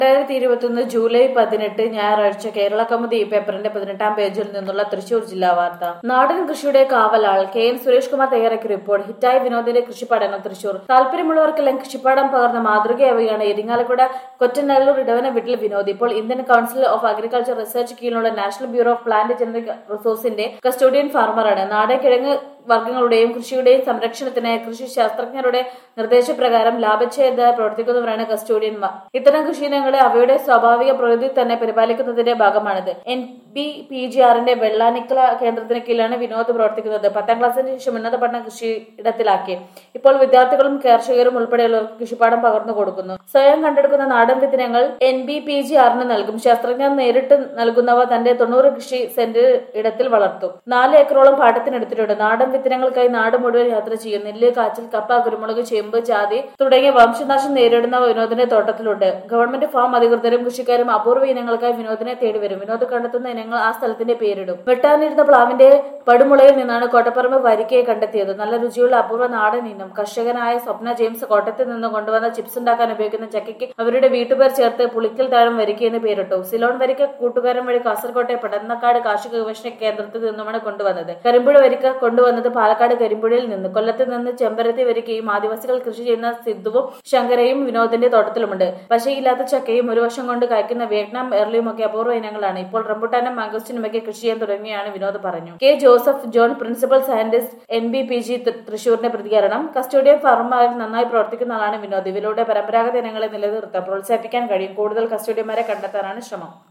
രണ്ടായിരത്തി ഇരുപത്തിയൊന്ന് ജൂലൈ പതിനെട്ട് ഞായറാഴ്ച കേരള കൗമുദി ഈ പേപ്പറിന്റെ പതിനെട്ടാം പേജിൽ നിന്നുള്ള തൃശൂർ ജില്ലാ വാർത്ത നാടൻ കൃഷിയുടെ കാവലാൾ കെ എൻ സുരേഷ് കുമാർ തയ്യാറാക്കിയ റിപ്പോർട്ട് ഹിറ്റായ വിനോദിന്റെ കൃഷിപ്പാടങ്ങൾ തൃശൂർ താല്പര്യമുള്ളവർക്കെല്ലാം കൃഷിപ്പാടം പകർന്ന മാതൃകയാവുകയാണ് ഇരിങ്ങാലക്കുട കൊറ്റനല്ലൂർ ഇടവന വീട്ടിൽ വിനോദ് ഇപ്പോൾ Indian council of agriculture research കീഴിലുള്ള national bureau of plant generic റിസോഴ്സിന്റെ കസ്റ്റോഡിയൻ ഫാർമറാണ് നാടൻ കിഴങ്ങ് വർഗ്ഗങ്ങളുടെയും കൃഷിയുടെയും സംരക്ഷണത്തിന് കൃഷി ശാസ്ത്രജ്ഞരുടെ നിർദ്ദേശപ്രകാരം ലാഭച്ഛേദമായി പ്രവർത്തിക്കുന്നവരാണ് കസ്റ്റോഡിയന്മാർ ഇത്തരം കൃഷിയിനങ്ങളെ അവയുടെ സ്വാഭാവിക പ്രകൃതി തന്നെ പരിപാലിക്കുന്നതിന്റെ ഭാഗമാണിത് എൻ ബി പി ജി ആറിന്റെ വെള്ളാനിക്കല കേന്ദ്രത്തിന് കീഴിലാണ് വിനോദ് പ്രവർത്തിക്കുന്നത് പത്താം ക്ലാസ്സിന് ശേഷം ഉന്നത പഠനം കൃഷിയിടത്തിലാക്കി ഇപ്പോൾ വിദ്യാർത്ഥികളും കർഷകരും ഉൾപ്പെടെയുള്ളവർക്ക് കൃഷിപ്പാടം പകർന്നു കൊടുക്കുന്നു സ്വയം കണ്ടെടുക്കുന്ന നാടൻ വിത്തിനങ്ങൾ എൻ ബി പി ജി ആറിന് നൽകും ശാസ്ത്രജ്ഞർ നേരിട്ട് നൽകുന്നവ തന്റെ തൊണ്ണൂറ് കൃഷി സെന്റ് ഇടത്തിൽ വളർത്തും നാല് ഏക്കറോളം പാട്ടത്തിനെടുത്തിട്ടുണ്ട് നാടൻ വിത്തിനങ്ങൾക്കായി നാട് മുഴുവൻ യാത്ര ചെയ്യും നെല്ല് കാച്ചിൽ കപ്പ കുരുമുളക് ചെമ്പ് ജാതി തുടങ്ങിയ വംശനാശം നേരിടുന്ന വിനോദിന്റെ തോട്ടത്തിലുണ്ട് ഗവൺമെന്റ് ഫാം അധികൃതരും കൃഷിക്കാരും അപൂർവ ഇനങ്ങൾക്കായി വിനോദിനെ തേടി വരും വിനോദ് കണ്ടെത്തുന്ന ഇനങ്ങൾ ആ സ്ഥലത്തിന്റെ പേരിടും വെട്ടാനിരുന്ന പ്ലാവിന്റെ പടുമുളയിൽ നിന്നാണ് കോട്ടപ്പറമ്പ് വരിക്കയെ കണ്ടെത്തിയത് നല്ല രുചിയുള്ള അപൂർവ നാടൻ ഇനം കർഷകനായ സ്വപ്ന ജെയിംസ് കോട്ടയത്തിൽ നിന്ന് കൊണ്ടുവന്ന ചിപ്സ് ഉണ്ടാക്കാൻ ഉപയോഗിക്കുന്ന ചക്കയ്ക്ക് അവരുടെ വീട്ടുപേർ ചേർത്ത് പുളിക്കൽ താഴം വരിക്ക എന്ന് പേരിട്ടു സിലോൺ വരിക്ക കൂട്ടുകാരൻ വഴി കാസർകോട്ടെ പടന്നക്കാട് കാർഷിക ഗവേഷണ കേന്ദ്രത്തിൽ നിന്നുമാണ് കൊണ്ടുവന്നത് കരിമ്പുഴ വരിക്ക കൊണ്ടുവന്നത് പാലക്കാട് കരിമ്പുഴയിൽ നിന്ന് കൊല്ലത്ത് നിന്ന് ചെമ്പരത്തി വരിക്കയും ആദിവാസികൾ കൃഷി ചെയ്യുന്ന സിദ്ധുവും ശങ്കരയും വിനോദിന്റെ തോട്ടത്തിലുമുണ്ട് പശയില്ലാത്ത ചക്കയും ഒരു വർഷം കൊണ്ട് കായ്ക്കുന്ന വിയറ്റ്നാം എർലിയും ഒക്കെ അപൂർവ ഇനങ്ങളാണ് ഇപ്പോൾ റംബുട്ടാനും മാംഗോസ്റ്റിനുമൊക്കെ കൃഷി ചെയ്യാൻ തുടങ്ങിയാണ് വിനോദ് പറഞ്ഞു K Joseph John principal scientist N B P G തൃശൂരിന്റെ പ്രതികരണം കസ്റ്റോഡിയൻ ഫാർമമാരിൽ നന്നായി പ്രവർത്തിക്കുന്ന ആളാണ് വിനോദ് ഇവരുടെ പരമ്പരാഗത ഇനങ്ങളെ നിലനിർത്താൻ പ്രോത്സാഹിപ്പിക്കാൻ കഴിയും കൂടുതൽ കസ്റ്റോഡിയന്മാരെ കണ്ടെത്താനാണ് ശ്രമം